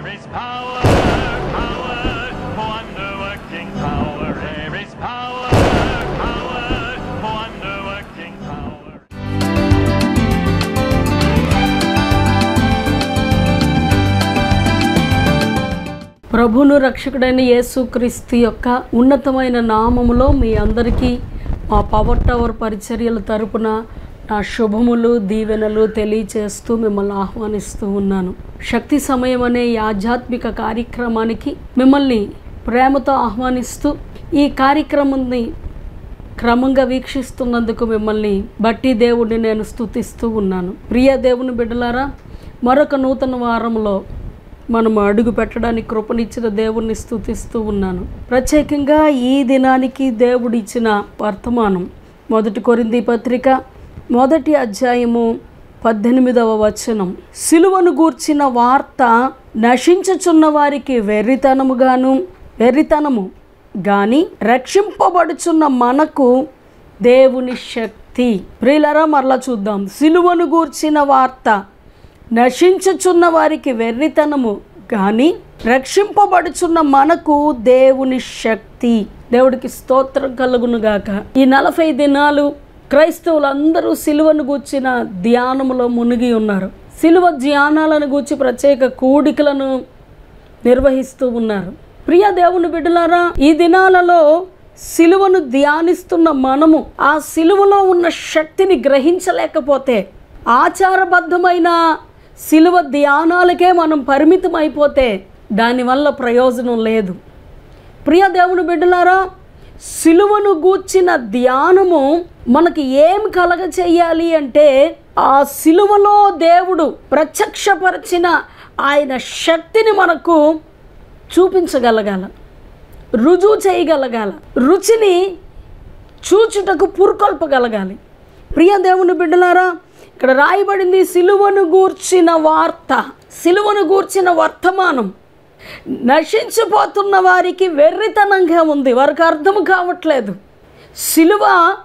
There is power, power, wonder-working power. There is power, power, wonder-working power. ప్రభును రక్షకుడైన యేసుక్రీస్తు యొక్క ఉన్నతమైన నామములో మీ అందరికీ మా పవర్ టవర్ పరిచర్యల తరపున నా శుభములు దీవెనలు తెలియచేస్తూ మిమ్మల్ని ఆహ్వానిస్తూ ఉన్నాను శక్తి సమయం అనే ఈ ఆధ్యాత్మిక కార్యక్రమానికి మిమ్మల్ని ప్రేమతో ఆహ్వానిస్తూ ఈ కార్యక్రమాన్ని క్రమంగా వీక్షిస్తున్నందుకు మిమ్మల్ని బట్టి దేవుడిని నేను స్తుతిస్తూ ఉన్నాను ప్రియ దేవుని బిడ్డలారా మరొక నూతన వారంలో మనము అడుగు పెట్టడానికి కృపనిచ్చిన దేవుణ్ణి స్తుతిస్తూ ఉన్నాను ప్రత్యేకంగా ఈ దినానికి దేవుడిచ్చిన వర్తమానం మొదటి కొరింది పత్రిక మొదటి అధ్యాయము పద్దెనిమిదవ వచనం సిలువను గూర్చిన వార్త నశించుచున్న వారికి వెర్రితనముగాను వెర్రితనము గాని రక్షింపబడుచున్న మనకు దేవుని శక్తి ప్రియులరా మరలా చూద్దాం సిలువను గూర్చిన వార్త నశించుచున్న వారికి వెర్రితనము కానీ రక్షింపబడుచున్న మనకు దేవుని శక్తి దేవుడికి స్తోత్రం కలుగునుగాక ఈ నలభై దినాలు క్రైస్తవులందరూ సిలువను గూర్చిన ధ్యానములో మునిగి ఉన్నారు సిలువ ధ్యానాలను గూర్చి ప్రత్యేక కూడికలను నిర్వహిస్తూ ఉన్నారు ప్రియ దేవుని బిడ్డలారా ఈ దినాలలో సిలువను ధ్యానిస్తున్న మనము ఆ సిలువలో ఉన్న శక్తిని గ్రహించలేకపోతే ఆచారబద్ధమైన సిలువ ధ్యానాలకే మనం పరిమితం అయిపోతే దానివల్ల ప్రయోజనం లేదు ప్రియ దేవుని బిడ్డలారా సిలువను గూర్చిన ధ్యానము మనకి ఏం కలగ చెయ్యాలి అంటే ఆ సిలువలో దేవుడు ప్రత్యక్షపరిచిన ఆయన శక్తిని మనకు చూపించగలగాల రుజువు చేయగలగాల రుచిని చూచుటకు పురుకొల్పగలగాలి ప్రియ దేవుని బిడ్డలారా ఇక్కడ రాయబడింది సిలువను గూర్చిన వార్త సిలువను గూర్చిన వర్తమానం నశించిపోతున్న వారికి వెర్రితనంగా ఉంది వారికి అర్థం కావట్లేదు సిలువ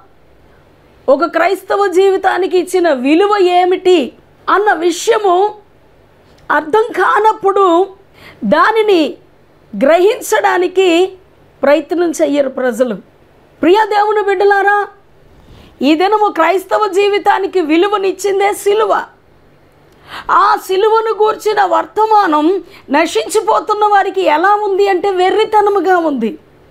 ఒక క్రైస్తవ జీవితానికి ఇచ్చిన విలువ ఏమిటి అన్న విషయము అర్థం కానప్పుడు దానిని గ్రహించడానికి ప్రయత్నం చెయ్యరు ప్రజలు ప్రియ దేవుని బిడ్డలారా ఈ దినము క్రైస్తవ జీవితానికి విలువనిచ్చిందే సిలువ ఆ సిలువను గూర్చిన వర్తమానం నశించిపోతున్న వారికి ఎలా ఉంది అంటే వెర్రితనముగా ఉంది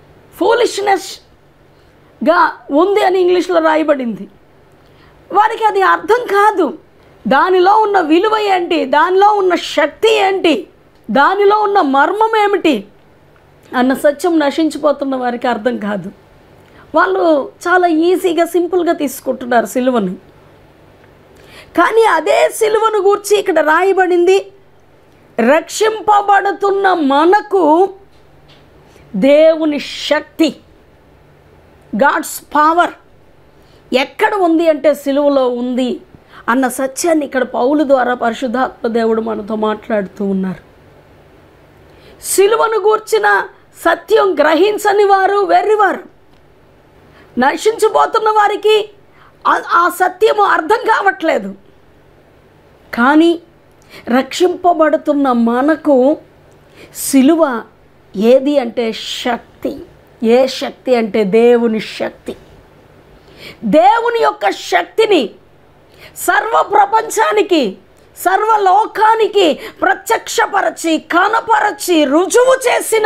ఫూలిష్నెస్గా ఉంది అని ఇంగ్లీష్లో రాయబడింది వారికి అది అర్థం కాదు దానిలో ఉన్న విలువ ఏంటి దానిలో ఉన్న శక్తి ఏంటి దానిలో ఉన్న మర్మం ఏమిటి అన్న సత్యం నశించిపోతున్న వారికి అర్థం కాదు వాళ్ళు చాలా ఈజీగా సింపుల్గా తీసుకుంటున్నారు సిలువను కానీ అదే సిలువను గూర్చి ఇక్కడ రాయబడింది రక్షింపబడుతున్న మనకు దేవుని శక్తి గాడ్స్ పవర్ ఎక్కడ ఉంది అంటే సిలువలో ఉంది అన్న సత్యాన్ని ఇక్కడ పౌలు ద్వారా పరిశుద్ధాత్మ దేవుడు మనతో మాట్లాడుతూ ఉన్నారు సిలువను గూర్చిన సత్యం గ్రహించని వారు వెర్రివారు నశించిపోతున్న వారికి ఆ- ఆ సత్యము అర్థం కావట్లేదు కానీ రక్షింపబడుతున్న మనకు సిలువ ఏది అంటే శక్తి ఏ శక్తి అంటే దేవుని శక్తి దేవుని యొక్క శక్తిని సర్వ ప్రపంచానికి సర్వలోకానికి ప్రత్యక్షపరచి కనపరచి రుజువు చేసిన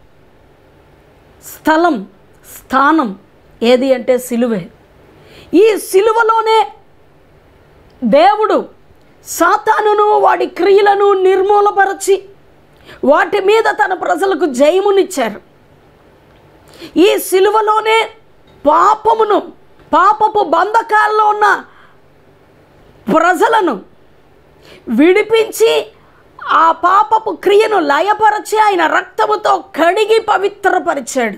స్థలం స్థానం ఏది అంటే సిలువే ఈ సిలువలోనే దేవుడు సాతానును వాడి క్రియలను నిర్మూలపరచి వాటి మీద తన ప్రజలకు జయమునిచ్చారు ఈ సిలువలోనే పాపమును పాపపు బంధకాల్లో ఉన్న ప్రజలను విడిపించి ఆ పాపపు క్రియను లయపరచి ఆయన రక్తముతో కడిగి పవిత్రపరిచాడు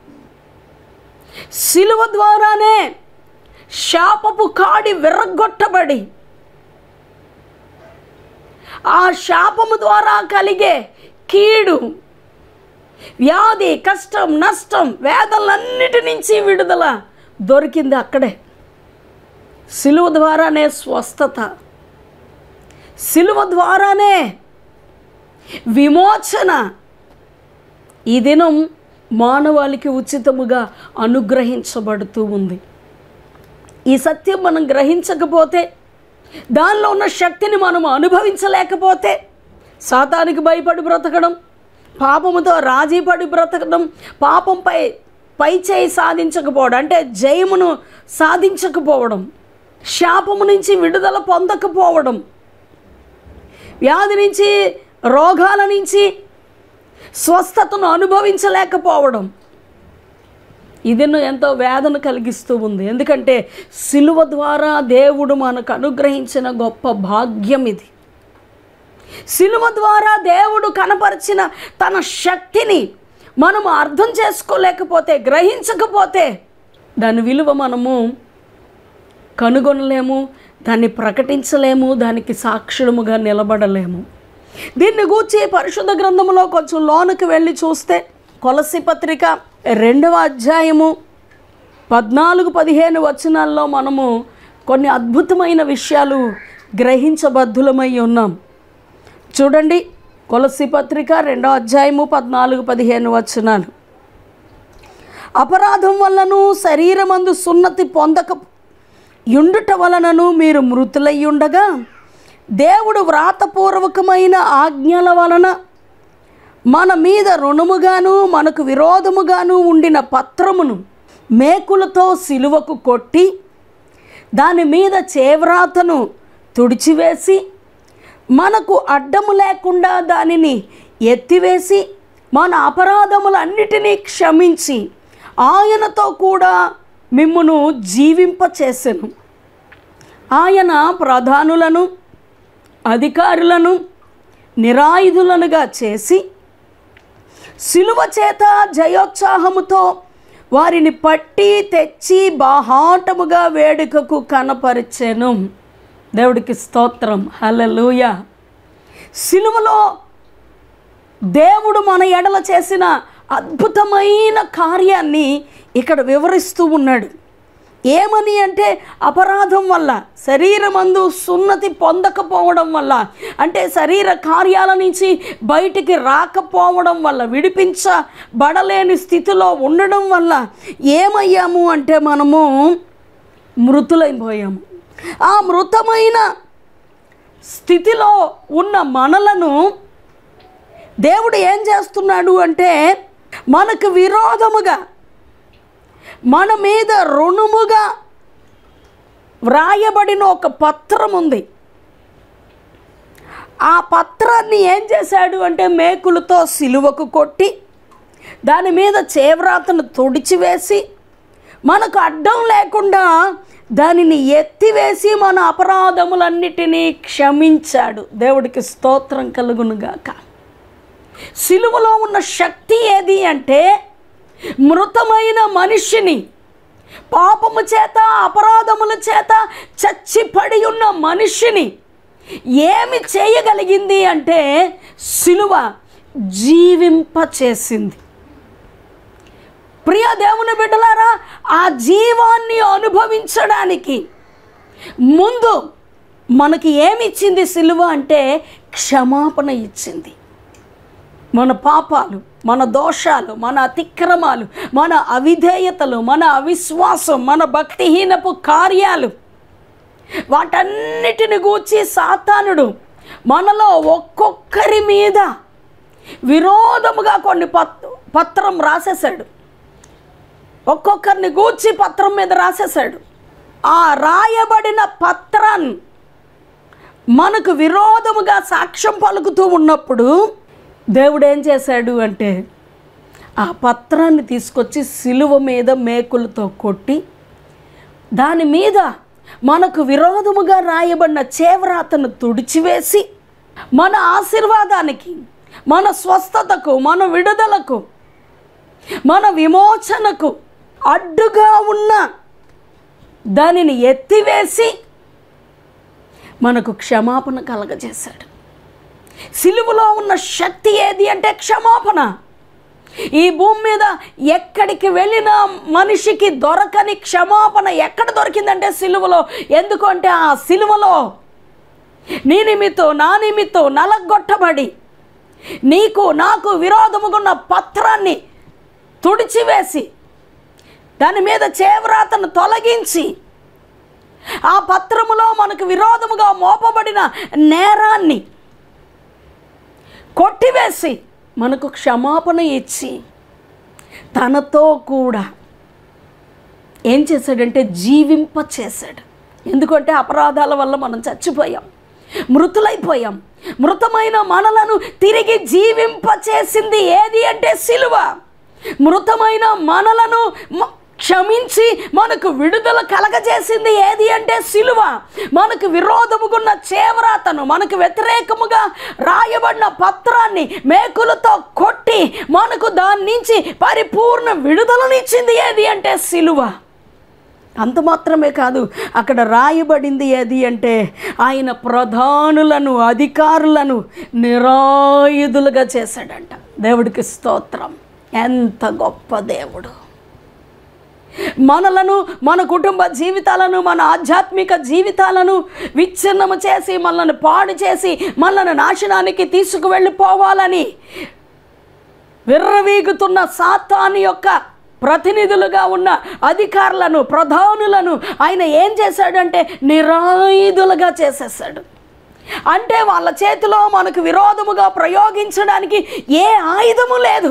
సిలువ ద్వారానే శాపపు కాడి విరగొట్టబడి ఆ శాపము ద్వారా కలిగే కీడు వ్యాధి కష్టం నష్టం వేదనలన్నిటి నుంచి విడుదల దొరికింది అక్కడే సిలువ ద్వారానే స్వస్థత సిలువ ద్వారానే విమోచన ఈ దినం మానవాళికి ఉచితముగా అనుగ్రహించబడుతూ ఉంది ఈ సత్యం మనం గ్రహించకపోతే దానిలో ఉన్న శక్తిని మనం అనుభవించలేకపోతే సాతానికి భయపడి బ్రతకడం పాపముతో రాజీపడి బ్రతకడం పాపంపై పై చేయి సాధించకపోవడం అంటే జయమును సాధించకపోవడం శాపము నుంచి విడుదల పొందకపోవడం వ్యాధి నుంచి రోగాల నుంచి స్వస్థతను అనుభవించలేకపోవడం ఇది ఎంతో వేదన కలిగిస్తూ ఉంది ఎందుకంటే సిలువ ద్వారా దేవుడు మనకు అనుగ్రహించిన గొప్ప భాగ్యం ఇది సిలువ ద్వారా దేవుడు కనపరిచిన తన శక్తిని మనము అర్థం చేసుకోలేకపోతే గ్రహించకపోతే దాని విలువ మనము కనుగొనలేము దాన్ని ప్రకటించలేము దానికి సాక్షులముగా నిలబడలేము దీన్ని గూర్చి పరిశుద్ధ గ్రంథంలో కొంచెం లోనికి వెళ్ళి చూస్తే కొలసి పత్రిక రెండవ అధ్యాయము పద్నాలుగు పదిహేను వచనాల్లో మనము కొన్ని అద్భుతమైన విషయాలు గ్రహించబద్ధులమై ఉన్నాం చూడండి కొలసి పత్రిక రెండో అధ్యాయము పద్నాలుగు పదిహేను వచనాలు అపరాధం వల్లను శరీరమందు సున్నతి పొందక యుండుట వలనను మీరు మృతులై ఉండగా దేవుడు వ్రాతపూర్వకమైన ఆజ్ఞల వలన మన మీద రుణముగాను మనకు విరోధముగాను ఉండిన పత్రమును మేకులతో సిలువకు కొట్టి దాని మీద చేవ్రాతను తుడిచివేసి మనకు అడ్డము లేకుండా దానిని ఎత్తివేసి మన అపరాధములన్నిటినీ క్షమించి ఆయనతో కూడా మిమ్మును జీవింపచేసెను ఆయన ప్రధానులను అధికారులను నిరాయుధులనుగా చేసి సిలువ చేత జయోత్సాహముతో వారిని పట్టి తెచ్చి బాహాటముగా వేడుకకు కనపరిచెను దేవుడికి స్తోత్రం హల్లెలూయ సిలువలో దేవుడు మన ఎడల చేసిన అద్భుతమైన కార్యాన్ని ఇక్కడ వివరిస్తూ ఉన్నాడు ఏమని అంటే అపరాధం వల్ల శరీరమందు సున్నతి పొందకపోవడం వల్ల అంటే శరీర కార్యాల నుంచి బయటికి రాకపోవడం వల్ల విడిపించబడలేని స్థితిలో ఉండడం వల్ల ఏమయ్యాము అంటే మనము మృతులైపోయాము ఆ మృతమైన స్థితిలో ఉన్న మనలను దేవుడు ఏం చేస్తున్నాడు అంటే మనకు విరోధముగా మన మీద రుణముగా వ్రాయబడిన ఒక పత్రం ఉంది ఆ పత్రాన్ని ఏం చేశాడు అంటే మేకులతో సిలువకు కొట్టి దాని మీద చేవ్రాతను తుడిచివేసి మనకు అడ్డం లేకుండా దానిని ఎత్తివేసి మన అపరాధములన్నిటినీ క్షమించాడు దేవుడికి స్తోత్రం కలుగునుగాక సిలువలో ఉన్న శక్తి ఏది అంటే మృతమైన మనిషిని పాపము చేత అపరాధముల చేత చచ్చిపడి ఉన్న మనిషిని ఏమి చేయగలిగింది అంటే సిలువ జీవింపచేసింది ప్రియ దేవుని బిడ్డలారా ఆ జీవాన్ని అనుభవించడానికి ముందు మనకి ఏమి ఇచ్చింది సిలువ అంటే క్షమాపణ ఇచ్చింది మన పాపాలు మన దోషాలు మన అతిక్రమాలు మన అవిధేయతలు మన అవిశ్వాసం మన భక్తిహీనపు కార్యాలు వాటన్నిటిని గూర్చి సాతానుడు మనలో ఒక్కొక్కరి మీద విరోధముగా కొన్ని పత్ పత్రం రాసేశాడు ఒక్కొక్కరిని గూర్చి పత్రం మీద రాసేశాడు ఆ రాయబడిన పత్రాన్ని మనకు విరోధముగా సాక్ష్యం పలుకుతూ ఉన్నప్పుడు దేవుడు ఏం చేశాడు అంటే ఆ పత్రాన్ని తీసుకొచ్చి సిలువ మీద మేకులతో కొట్టి దాని మీద మనకు విరోధముగా రాయబడిన చేవరాతను తుడిచివేసి మన ఆశీర్వాదానికి మన స్వస్థతకు మన విడుదలకు మన విమోచనకు అడ్డుగా ఉన్న దానిని ఎత్తివేసి మనకు క్షమాపణ కలగజేశాడు సిలువలో ఉన్న శక్తి ఏది అంటే క్షమాపణ ఈ భూమి మీద ఎక్కడికి వెళ్ళినా మనిషికి దొరకని క్షమాపణ ఎక్కడ దొరికిందంటే సిలువలో ఎందుకంటే ఆ సిలువలో నీ నిమిత్తం నా నిమిత్తం నలగొట్టబడి నీకు నాకు విరోధముగున్న పత్రాన్ని తుడిచివేసి దాని మీద చేవ్రాతను తొలగించి ఆ పత్రములో మనకు విరోధముగా మోపబడిన నేరాన్ని కొట్టివేసి మనకు క్షమాపణ ఇచ్చి తనతో కూడా ఏం చేశాడంటే జీవింప చేశాడు ఎందుకంటే అపరాధాల వల్ల మనం చచ్చిపోయాం మృతులైపోయాం మృతమైన మనలను తిరిగి జీవింప చేసింది ఏది అంటే సిలువ మృతమైన మనలను మ- క్షమించి మనకు విడుదల కలగజేసింది ఏది అంటే సిలువ మనకు విరోధముగున్న చేవరాతను మనకు వ్యతిరేకముగా రాయబడిన పత్రాన్ని మేకులతో కొట్టి మనకు దాని నుంచి పరిపూర్ణ విడుదలనిచ్చింది ఏది అంటే సిలువ అంత మాత్రమే కాదు అక్కడ రాయబడింది ఏది అంటే ఆయన ప్రధానులను అధికారులను నిరాయుధులుగా చేశాడంట దేవుడికి స్తోత్రం ఎంత గొప్ప దేవుడు మనలను మన కుటుంబ జీవితాలను మన ఆధ్యాత్మిక జీవితాలను విచ్ఛిన్నము చేసి మనల్ని పాడు చేసి మనల్ని నాశనానికి తీసుకువెళ్ళిపోవాలని విర్రవీగుతున్న సాతాను యొక్క ప్రతినిధులుగా ఉన్న అధికారులను ప్రధానులను ఆయన ఏం చేశాడంటే నిరాయుధులుగా చేసేసాడు అంటే వాళ్ళ చేతిలో మనకు విరోధముగా ప్రయోగించడానికి ఏ ఆయుధము లేదు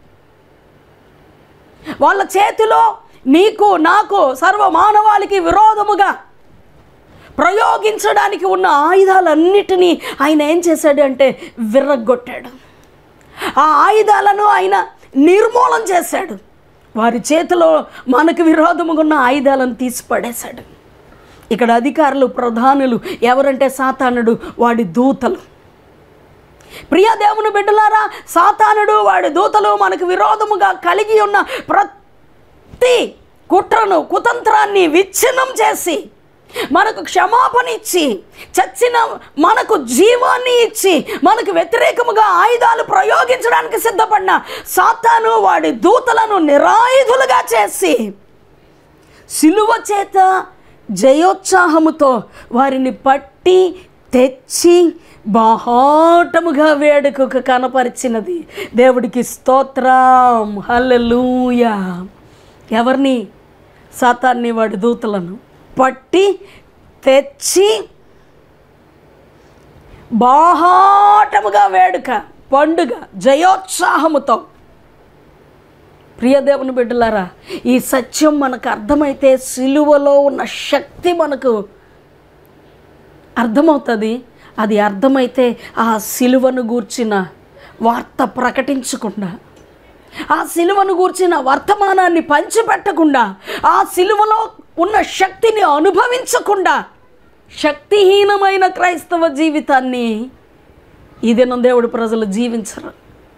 వాళ్ళ చేతిలో నీకు నాకు సర్వ మానవాళికి విరోధముగా ప్రయోగించడానికి ఉన్న ఆయుధాలన్నిటినీ ఆయన ఏం చేశాడు అంటే విర్రగొట్టాడు ఆ ఆయుధాలను ఆయన నిర్మూలన చేశాడు వారి చేతిలో మనకు విరోధముగా ఉన్న ఆయుధాలను తీసి పడేశాడు ఇక్కడ అధికారులు ప్రధానులు ఎవరంటే సాతానుడు వాడి దూతలు ప్రియ దేవుని బిడ్డలారా సాతానుడు వాడి దూతలు మనకు విరోధముగా కలిగి ఉన్న ప్రతి కుట్రను కుతంత్రాన్ని విచ్ఛిన్నం చేసి మనకు క్షమాపణ ఇచ్చి చచ్చిన మనకు జీవాన్ని ఇచ్చి మనకు వ్యతిరేకముగా ఆయుధాలు ప్రయోగించడానికి సిద్ధపడిన సాతాను వాడి దూతలను నిరాయుధులుగా చేసి సిలువ చేత జయోత్సాహముతో వారిని పట్టి తెచ్చి బాహాటముగా వేడుకకు కనపరిచినది దేవుడికి స్తోత్రం హల్లెలూయా ఎవరిని సాతాన్ని వాడి దూతలను పట్టి తెచ్చి బాహాటముగా వేడుక పండుగ జయోత్సాహముతో ప్రియదేవుని బిడ్డలారా ఈ సత్యం మనకు అర్థమైతే సిలువలో ఉన్న శక్తి మనకు అర్థమవుతుంది అది అర్థమైతే ఆ సిలువను గూర్చిన వార్త ప్రకటించకుండా ఆ సిలువను గూర్చిన వర్తమానాన్ని పంచిపెట్టకుండా ఆ సిలువలో ఉన్న శక్తిని అనుభవించకుండా శక్తిహీనమైన క్రైస్తవ జీవితాన్ని ఈ దినం దేవుడు ప్రజలు జీవించరు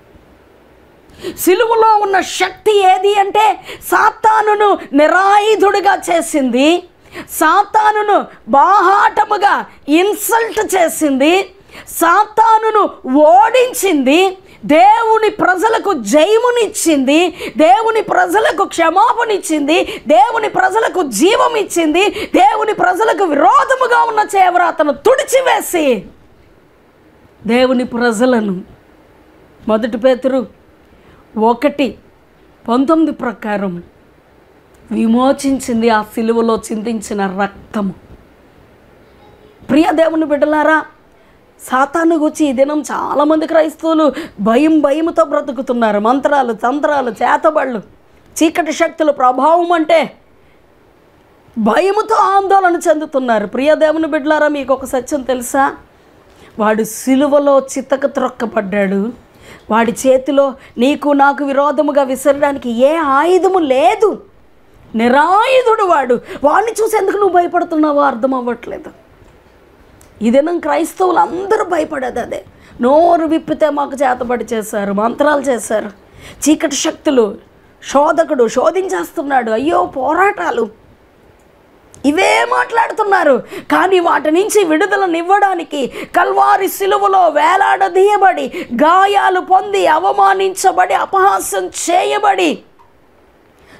సిలువలో ఉన్న శక్తి ఏది అంటే సాతానును నిరాయుధుడిగా చేసింది సాతానును బాహాటముగా ఇన్సల్ట్ చేసింది సాతానును ఓడించింది దేవుని ప్రజలకు జయమునిచ్చింది దేవుని ప్రజలకు క్షమాపణిచ్చింది దేవుని ప్రజలకు జీవం ఇచ్చింది దేవుని ప్రజలకు విరోధముగా ఉన్న చేవరాతను తుడిచివేసి దేవుని ప్రజలను మొదటి పేతురు ఒకటి పంతొమ్మిది ప్రకారం విమోచించింది ఆ సిలువలో చిందించిన రక్తము ప్రియ దేవుని బిడ్డలారా సాతాను గురించి ఈ దినం చాలామంది క్రైస్తవులు భయం భయముతో బ్రతుకుతున్నారు మంత్రాలు తంత్రాలు చేతబళ్ళు చీకటి శక్తుల ప్రభావం అంటే భయముతో ఆందోళన చెందుతున్నారు ప్రియ దేవుని బిడ్డలారా మీకు ఒక సత్యం తెలుసా వాడు సిలువలో చితక త్రొక్కపడ్డాడు వాడి చేతిలో నీకు నాకు విరోధముగా విసరడానికి ఏ ఆయుధము లేదు నిరాయుధుడు వాడు వాడిని చూసి ఎందుకు నువ్వు భయపడుతున్నావో అర్థం అవ్వట్లేదు ఈ దినం క్రైస్తవులు అందరూ భయపడేది అదే నోరు విప్పితే మాకు చేతబడి చేశారు మంత్రాలు చేశారు చీకటి శక్తులు శోధకుడు శోధించేస్తున్నాడు అయ్యో పోరాటాలు ఇవే మాట్లాడుతున్నారు కానీ వాటి నుంచి విడుదలనివ్వడానికి కల్వారి సిలువలో వేలాడదీయబడి గాయాలు పొంది అవమానించబడి అపహాస్యం చేయబడి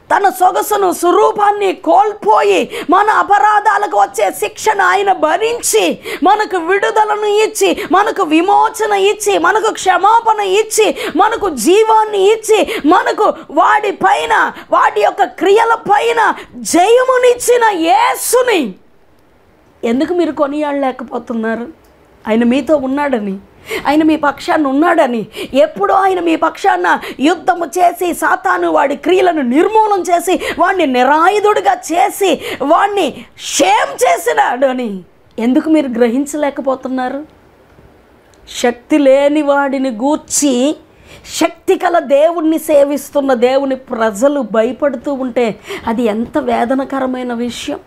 తన సొగసును స్వరూపాన్ని కోల్పోయి మన అపరాధాలకు వచ్చే శిక్షను ఆయన భరించి మనకు విడుదలను ఇచ్చి మనకు విమోచన ఇచ్చి మనకు క్షమాపణ ఇచ్చి మనకు జీవాన్ని ఇచ్చి మనకు వాడి పైన వాటి యొక్క క్రియల పైన జయమునిచ్చిన యేసుని ఎందుకు మీరు కొనియాడలేకపోతున్నారు ఆయన మీతో ఉన్నాడని ఆయన మీ పక్షాన ఉన్నాడని ఎప్పుడో ఆయన మీ పక్షాన యుద్ధము చేసి సాతాను వాడి క్రియలను నిర్మూలన చేసి వాడిని నిరాయుధుడిగా చేసి వాడిని షేమ్ చేసినాడు అని ఎందుకు మీరు గ్రహించలేకపోతున్నారు శక్తి లేని వాడిని గూర్చి శక్తి కల దేవుణ్ణి సేవిస్తున్న దేవుని ప్రజలు భయపడుతూ ఉంటే అది ఎంత వేదనకరమైన విషయం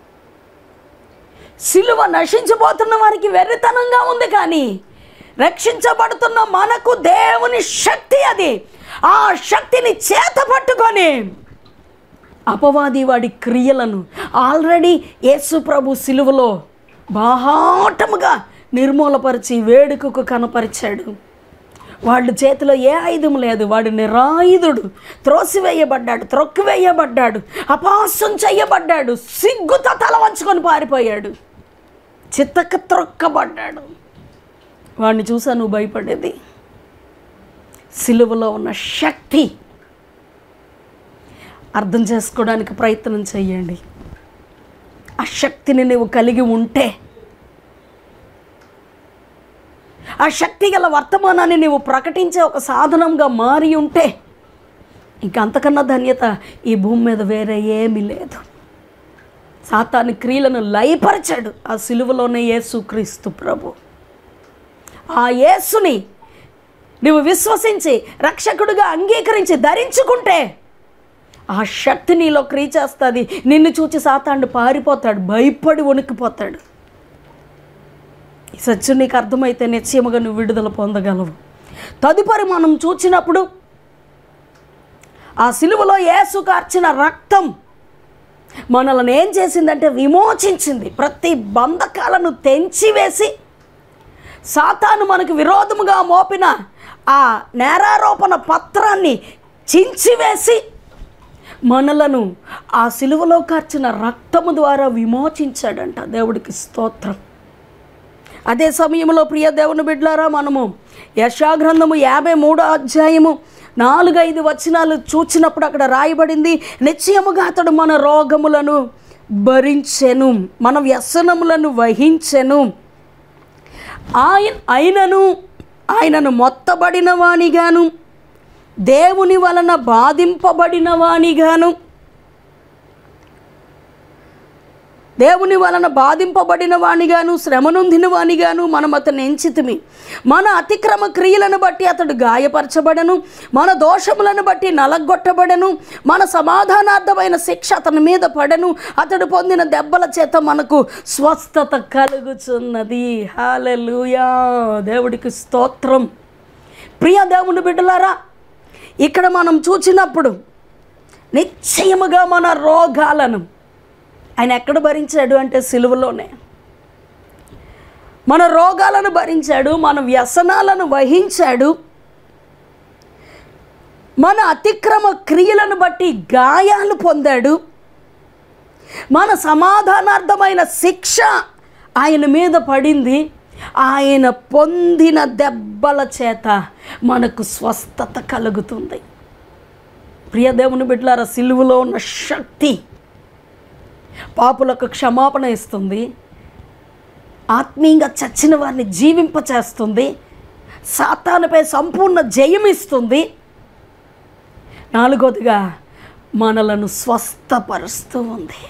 సిలువ నశించిపోతున్న వారికి వెర్రితనంగా ఉంది కానీ రక్షించబడుతున్న మనకు దేవుని శక్తి అది ఆ శక్తిని చేత పట్టుకొని అపవాది వాడి క్రియలను ఆల్రెడీ యేసు ప్రభు సిలువలో బాహాటముగా నిర్మూలపరిచి వేడుకకు కనపరిచాడు వాళ్ళ చేతిలో ఏ ఆయుధం లేదు వాడు నిరాయుధుడు త్రోసివేయబడ్డాడు త్రొక్కివేయబడ్డాడు అపాసం చెయ్యబడ్డాడు సిగ్గుతో తల వంచుకొని పారిపోయాడు చిత్తక త్రొక్కబడ్డాడు వాడిని చూసా నువ్వు భయపడేది సిలువలో ఉన్న శక్తి అర్థం చేసుకోవడానికి ప్రయత్నం చేయండి ఆ శక్తిని నువ్వు కలిగి ఉంటే ఆ శక్తి గల వర్తమానాన్ని నీవు ప్రకటించే ఒక సాధనంగా మారి ఉంటే ఇంకా అంతకన్నా ధన్యత ఈ భూమి మీద వేరే ఏమీ లేదు సాతాని క్రియలను లయపరిచాడు ఆ సిలువలోనే యేసు క్రీస్తు ప్రభు ఆ యేసుని నువ్వు విశ్వసించి రక్షకుడిగా అంగీకరించి ధరించుకుంటే ఆ శక్తి నీలో క్రియ చేస్తుంది నిన్ను చూచి సాతాండు పారిపోతాడు భయపడి వణికిపోతాడు ఈ సత్యం నీకు అర్థమైతే నిశ్చయముగా నువ్వు విడుదల పొందగలవు తదుపరి మనం చూచినప్పుడు ఆ సిలువలో యేసు కార్చిన రక్తం మనల్ని ఏం చేసిందంటే విమోచించింది ప్రతి బంధకాలను తెంచివేసి సాతాను మనకు విరోధముగా మోపిన ఆ నేరారోపణ పత్రాన్ని చించివేసి మనలను ఆ సిలువలో కార్చిన రక్తము ద్వారా విమోచించాడంట దేవుడికి స్తోత్రం అదే సమయంలో ప్రియ దేవుని బిడ్లారా మనము యశాగ్రంథము యాభై మూడో అధ్యాయము నాలుగైదు వచనాలు చూచినప్పుడు అక్కడ రాయబడింది నిశ్చయముగా అతడు మన రోగములను భరించెను మన వ్యసనములను వహించెను ఆయన అయినను ఆయనను మొత్తబడిన వానిగాను దేవుని వలన బాధింపబడిన వానిగాను దేవుని వలన బాధింపబడిన వానిగాను శ్రమనొందిన వానిగాను మనం అతన్ని ఎంచితిమి మన అతిక్రమ క్రియలను బట్టి అతడు గాయపరచబడను మన దోషములను బట్టి నలగొట్టబడను మన సమాధానార్థమైన శిక్ష అతని మీద పడను అతడు పొందిన దెబ్బల చేత మనకు స్వస్థత కలుగుచున్నది హాలెలూయా దేవుడికి స్తోత్రం ప్రియ దేవుని బిడ్డలారా ఇక్కడ మనం చూచినప్పుడు నిశ్చయముగా మన రోగాలను ఆయన ఎక్కడ భరించాడు అంటే సిలువలోనే మన రోగాలను భరించాడు మన వ్యసనాలను వహించాడు మన అతిక్రమ క్రియలను బట్టి గాయాలు పొందాడు మన సమాధానార్థమైన శిక్ష ఆయన మీద పడింది ఆయన పొందిన దెబ్బల చేత మనకు స్వస్థత కలుగుతుంది ప్రియదేవుని బిడ్డలారా సిలువలో ఉన్న శక్తి పాపులకు క్షమాపణ ఇస్తుంది ఆత్మీయంగా చచ్చిన వారిని జీవింపచేస్తుంది సాతానుపై సంపూర్ణ జయం ఇస్తుంది నాలుగోదిగా మనలను స్వస్థపరుస్తూ ఉంది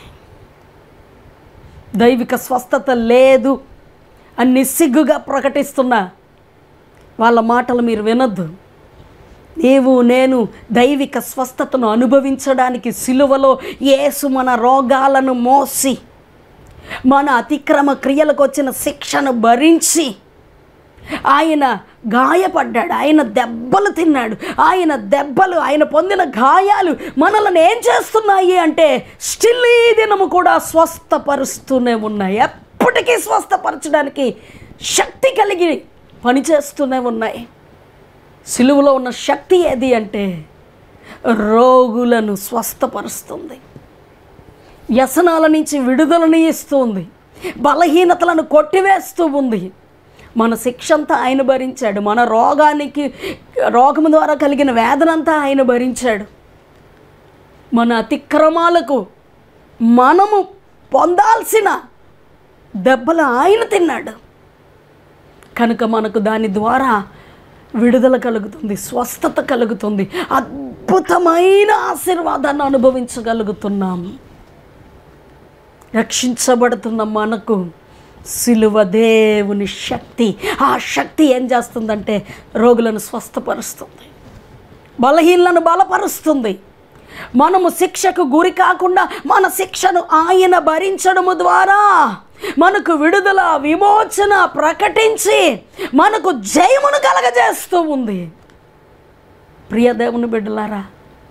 దైవిక స్వస్థత లేదు అని నిస్సిగ్గుగా ప్రకటిస్తున్న వాళ్ళ మాటలు మీరు వినొద్దు నీవు నేను దైవిక స్వస్థతను అనుభవించడానికి సిలువలో యేసు మన రోగాలను మోసి మన అతిక్రమ క్రియలకు వచ్చిన శిక్షను భరించి ఆయన గాయపడ్డాడు ఆయన దెబ్బలు తిన్నాడు ఆయన దెబ్బలు ఆయన పొందిన గాయాలు మనల్ని ఏం చేస్తున్నాయి అంటే స్టిల్ ఈ దినము కూడా స్వస్థపరుస్తూనే ఉన్నాయి ఎప్పటికీ స్వస్థపరచడానికి శక్తి కలిగి పనిచేస్తూనే ఉన్నాయి సిలువలో ఉన్న శక్తి ఏది అంటే రోగులను స్వస్థపరుస్తుంది వ్యసనాల నుంచి విడుదలని ఇస్తుంది బలహీనతలను కొట్టివేస్తూ ఉంది మన శిక్ష అంతా ఆయన భరించాడు మన రోగానికి రోగం ద్వారా కలిగిన వేదనంతా ఆయన భరించాడు మన అతిక్రమాలకు మనము పొందాల్సిన దెబ్బలు ఆయన తిన్నాడు కనుక మనకు దాని ద్వారా విడుదల కలుగుతుంది స్వస్థత కలుగుతుంది అద్భుతమైన ఆశీర్వాదాన్ని అనుభవించగలుగుతున్నాము రక్షించబడుతున్న మనకు సిలువ దేవుని శక్తి ఆ శక్తి ఏం చేస్తుందంటే రోగులను స్వస్థపరుస్తుంది బలహీనలను బలపరుస్తుంది మనము శిక్షకు గురి కాకుండా మన శిక్షను ఆయన భరించడము ద్వారా మనకు విడుదల విమోచన ప్రకటించి మనకు జయమును కలగజేస్తూ ఉంది ప్రియ దేవుని బిడ్డలారా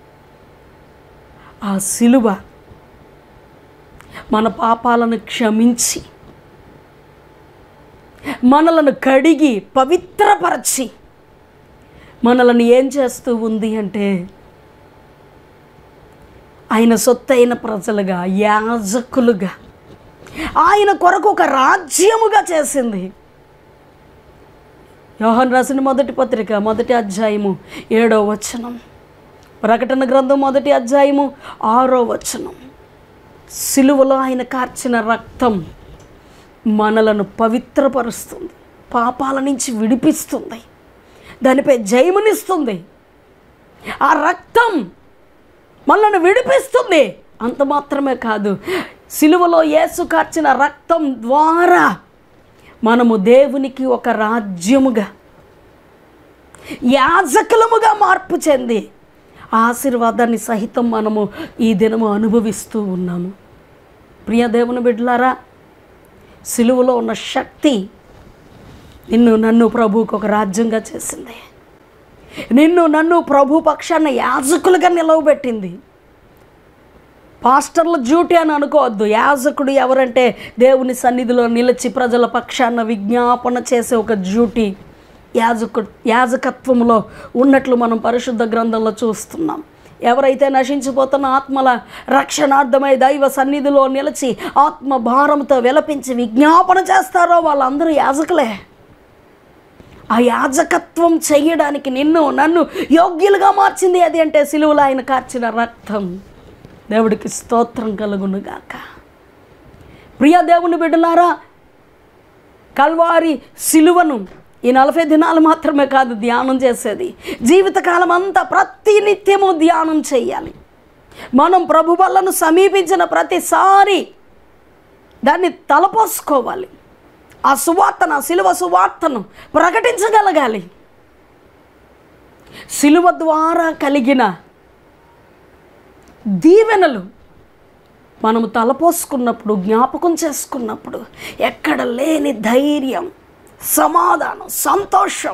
ఆ సిలువ మన పాపాలను క్షమించి మనలను కడిగి పవిత్రపరచి మనలను ఏం చేస్తూ ఉంది అంటే ఆయన సొత్తైన ప్రజలుగా యాజకులుగా ఆయన కొరకు ఒక రాజ్యముగా చేసింది యోహన్ రాసిన మొదటి పత్రిక మొదటి అధ్యాయము ఏడో వచనం ప్రకటన గ్రంథం మొదటి అధ్యాయము ఆరో వచనం సిలువలో ఆయన కార్చిన రక్తం మనలను పవిత్రపరుస్తుంది పాపాల నుంచి విడిపిస్తుంది దానిపై జయమునిస్తుంది ఆ రక్తం మనల్ని విడిపిస్తుంది అంత మాత్రమే కాదు సిలువలో యేసు కార్చిన రక్తం ద్వారా మనము దేవునికి ఒక రాజ్యముగా యాజకులముగా మార్పు చెంది ఆ ఆశీర్వాదాన్ని సహితం మనము ఈ దినము అనుభవిస్తూ ఉన్నాము ప్రియ దేవుని బిడ్డలారా సిలువలో ఉన్న శక్తి నిన్ను నన్ను ప్రభువుకు ఒక రాజ్యంగా చేసింది నిన్ను నన్ను ప్రభు పక్షాన యాజకులుగా నిలవబెట్టింది పాస్టర్ల డ్యూటీ అని అనుకోవద్దు యాజకుడు ఎవరంటే దేవుని సన్నిధిలో నిలిచి ప్రజల పక్షాన విజ్ఞాపన చేసే ఒక డ్యూటీ యాజకు యాజకత్వంలో ఉన్నట్లు మనం పరిశుద్ధ గ్రంథంలో చూస్తున్నాం ఎవరైతే నశించిపోతున్న ఆత్మల రక్షణార్థమై దైవ సన్నిధిలో నిలిచి ఆత్మ భారంతో విలపించి విజ్ఞాపన చేస్తారో వాళ్ళందరూ యాజకులే ఆ యాజకత్వం చెయ్యడానికి నిన్ను నన్ను యోగ్యులుగా మార్చింది అది అంటే సిలువలో ఆయన కార్చిన రక్తం దేవుడికి స్తోత్రం కలుగునుగాక ప్రియ దేవుని బిడ్డలారా కల్వారి సిలువను ఈ నలభై దినాలు మాత్రమే కాదు ధ్యానం చేసేది జీవితకాలం అంతా ప్రతి నిత్యము ధ్యానం చేయాలి మనం ప్రభు వల్లను సమీపించిన ప్రతిసారి దాన్ని తలపోసుకోవాలి ఆ సువార్తను ఆ సిలువ సువార్తను ప్రకటించగలగాలి సిలువ ద్వారా కలిగిన దీవెనలు మనము తలపోసుకున్నప్పుడు జ్ఞాపకం చేసుకున్నప్పుడు ఎక్కడ లేని ధైర్యం సమాధానం సంతోషం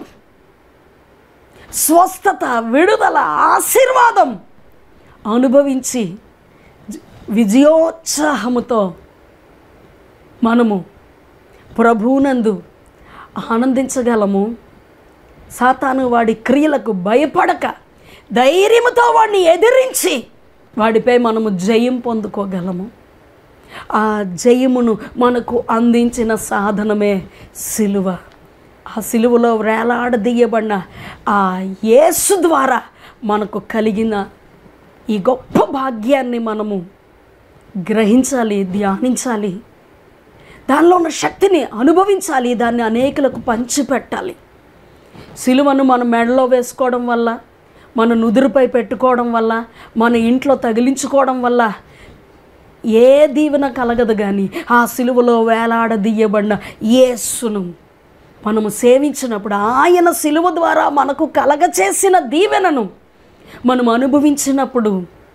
స్వస్థత విడుదల ఆశీర్వాదం అనుభవించి జ- విజయోత్సాహముతో మనము ప్రభువునందు ఆనందించగలము సాతాను వాడి క్రియలకు భయపడక ధైర్యముతో వాడిని ఎదిరించి వాడిపై మనము జయం పొందుకోగలము ఆ జయమును మనకు అందించిన సాధనమే సిలువ ఆ సిలువలో వేలాడదీయబడిన ఆ యేసు ద్వారా మనకు కలిగిన ఈ గొప్ప భాగ్యాన్ని మనము గ్రహించాలి ధ్యానించాలి దానిలో ఉన్న శక్తిని అనుభవించాలి దాన్ని అనేకులకు పంచిపెట్టాలి సిలువను మన మెడలో వేసుకోవడం వల్ల మన నుదురుపై పెట్టుకోవడం వల్ల మన ఇంట్లో తగిలించుకోవడం వల్ల ఏ దీవెన కలగదు కానీ ఆ సిలువలో వేలాడదీయబడిన యేసును మనము సేవించినప్పుడు ఆయన సిలువ ద్వారా మనకు కలగచేసిన దీవెనను మనం అనుభవించినప్పుడు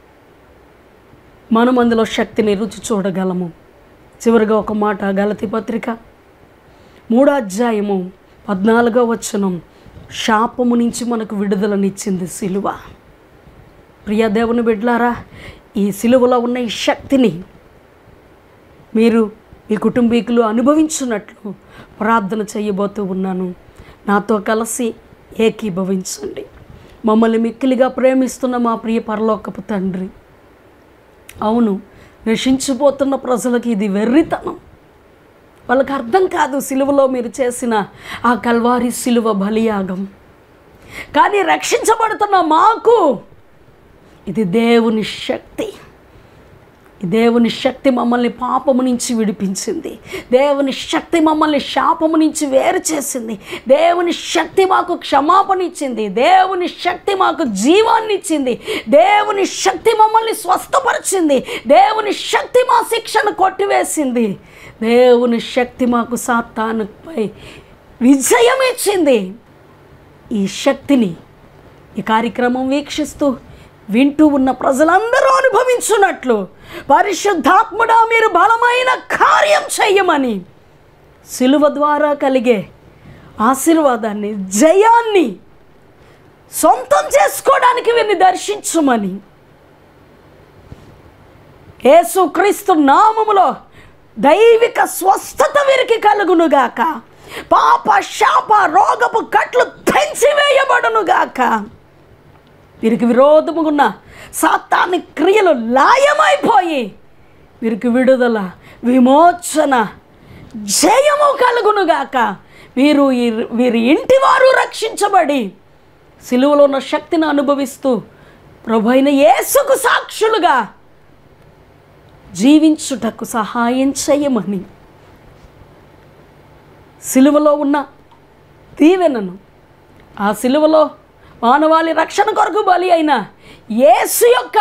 మనం అందులో శక్తిని రుచి చూడగలము చివరిగా ఒక మాట గలతి పత్రిక మూడో అధ్యాయము పద్నాలుగో వచనం శాపము నుంచి మనకు విడుదలనిచ్చింది సిలువ ప్రియ దేవుని బిడ్లారా ఈ సిలువలో ఉన్న ఈ శక్తిని మీరు మీ కుటుంబీకులు అనుభవించున్నట్లు ప్రార్థన చేయబోతూ ఉన్నాను నాతో కలిసి ఏకీభవించండి మమ్మల్ని మిక్కిలిగా ప్రేమిస్తున్న మా ప్రియ పరలోకపు తండ్రి అవును నశించిపోతున్న ప్రజలకు ఇది వెర్రితనం వాళ్ళకి అర్థం కాదు సిలువలో మీరు చేసిన ఆ కల్వారి సిలువ బలియాగం కానీ రక్షించబడుతున్న మాకు ఇది దేవుని శక్తి ఈ దేవుని శక్తి మమ్మల్ని పాపము నుంచి విడిపించింది దేవుని శక్తి మమ్మల్ని శాపము నుంచి వేరు చేసింది దేవుని శక్తి మాకు క్షమాపణ ఇచ్చింది దేవుని శక్తి మాకు జీవాన్ని ఇచ్చింది దేవుని శక్తి మమ్మల్ని స్వస్థపరిచింది దేవుని శక్తి మా శిక్షను కొట్టివేసింది దేవుని శక్తి మాకు సాతానుపై విజయం ఇచ్చింది ఈ శక్తిని ఈ కార్యక్రమం వీక్షిస్తూ వింటూ ఉన్న ప్రజలందరూ అనుభవించున్నట్లు పరిశుద్ధాత్ముడా మీరు బలమైన కార్యం చెయ్యమని సిలువ ద్వారా కలిగే ఆశీర్వాదాన్ని జయాన్ని సొంతం చేసుకోవడానికి వీరిని దర్శించుమని యేసుక్రీస్తు నామములో దైవిక స్వస్థత వీరికి కలుగునుగాక పాప శాప రోగపు కట్లు తెంచివేయబడునుగాక వీరికి విరోధముగున్న సాతాని క్రియలు లాయమైపోయి వీరికి విడుదల విమోచన జయము కలుగునుగాక వీరు ఈ- వీరి ఇంటి వారు రక్షించబడి సిలువలో ఉన్న శక్తిని అనుభవిస్తూ ప్రభు అయిన యేసుకు సాక్షులుగా జీవించుటకు సహాయం చేయమని సిలువలో ఉన్న దీవెనను ఆ సిలువలో మానవాళి రక్షణ కొరకు బలి అయిన యేసు యొక్క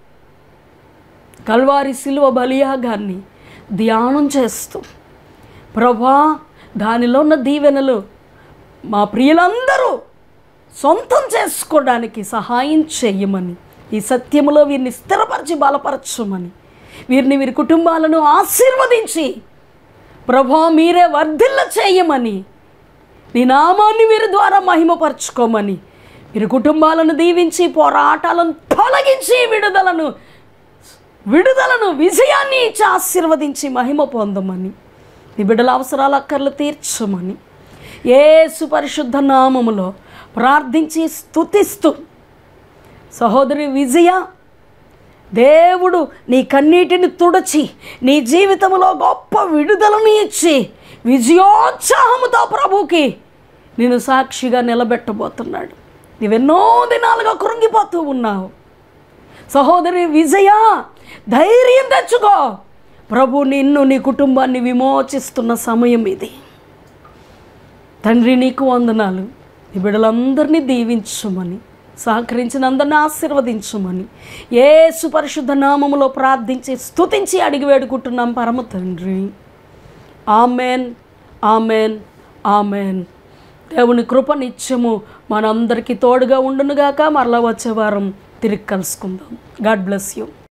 కల్వారి సిలువ బలియాగాన్ని ధ్యానం చేస్తూ ప్రభా దానిలో ఉన్న దీవెనలు మా ప్రియులందరూ సొంతం చేసుకోవడానికి సహాయం చేయమని ఈ సత్యములో వీరిని స్థిరపరిచి బలపరచమని వీరిని వీరి కుటుంబాలను ఆశీర్వదించి ప్రభా మీరే వర్ధిల్ల చేయమని నీ నామాన్ని వీరి ద్వారా మహిమపరచుకోమని వీరి కుటుంబాలను దీవించి పోరాటాలను తొలగించి విడుదలను విడుదలను విజయాన్ని ఇచ్చి ఆశీర్వదించి మహిమ పొందమని నీ బిడ్డల అవసరాల అక్కర్లు తీర్చమని ఏసు పరిశుద్ధ నామములో ప్రార్థించి స్తుతిస్తూ సహోదరి విజయ దేవుడు నీ కన్నీటిని తుడచి నీ జీవితంలో గొప్ప విడుదలను ఇచ్చి విజయోత్సాహముతో ప్రభుకి నేను సాక్షిగా నిలబెట్టబోతున్నాడు నీవెన్నో దినాలుగా కృంగిపోతూ ఉన్నావు సహోదరి విజయ ధైర్యం తెచ్చుకో ప్రభు నిన్ను నీ కుటుంబాన్ని విమోచిస్తున్న సమయం ఇది తండ్రి నీకు వందనాలు నీ బిడ్డలందరినీ దీవించుమని సహకరించిన అందరిని ఆశీర్వదించుమని ఏసు పరిశుద్ధ నామములో ప్రార్థించి స్తుతించి అడిగి వేడుకుంటున్నాం పరమ తండ్రి ఆమెన్ ఆమెన్ ఆమెన్ దేవుని కృప నిత్యము మనందరికీ తోడుగా ఉండునుగాక మరలా వచ్చే వారం తిరిగి కలుసుకుందాం గాడ్ బ్లెస్ యూ